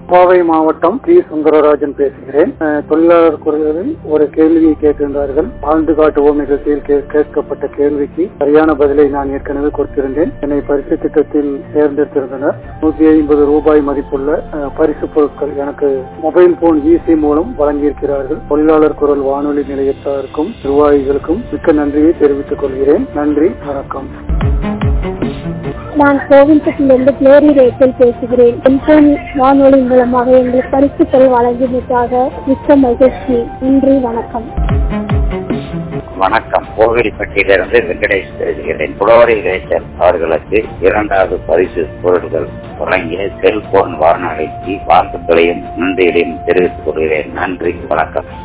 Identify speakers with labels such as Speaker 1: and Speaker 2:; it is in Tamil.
Speaker 1: கோவை மாவட்டம் டி சுந்தரராஜன் பேசுகிறேன் அஹ், தொழிலாளர் குறைகளில் ஒரு கேள்வியை கேட்டிருந்தார்கள் வாழ்ந்து காட்டுவோம் நிகழ்ச்சியில் கே- கேட்கப்பட்ட கேள்விக்கு சரியான பதிலை நான் ஏற்கனவே கொடுத்திருந்தேன் என்னை பரிசு திட்டத்தில் தேர்ந்தெடுத்திருந்தனர் நூத்தி ஐம்பது ரூபாய் மதிப்புள்ள அஹ், பரிசு பொருட்கள் எனக்கு மொபைல் போன் ஈசி மூலம் வழங்கியிருக்கிறார்கள் தொழிலாளர் குரல் வானொலி நிலையத்தாருக்கும் நிர்வாகிகளுக்கும் மிக்க நன்றியை தெரிவித்துக் கொள்கிறேன் நன்றி வணக்கம்
Speaker 2: நான் கோவிந்தத்திலிருந்து கிளோரி ரேச்சல் பேசுகிறேன் செல்போன் வானொலி மூலமாக எங்களுக்கு பரிசுகள் வழங்கியதற்காக மிக்க மகிழ்ச்சி நன்றி வணக்கம்
Speaker 3: வணக்கம் கோவில்பட்டியிலிருந்து வெங்கடேஷ் பேசுகிறேன் புலவரி ரேசர் அவர்களுக்கு இரண்டாவது பரிசு பொருட்கள் வழங்கிய செல்போன் வானொலிக்கு வாழ்த்துக்களையும் நன்றிகளையும் தெரிவித்துக் கொள்கிறேன் நன்றி வணக்கம்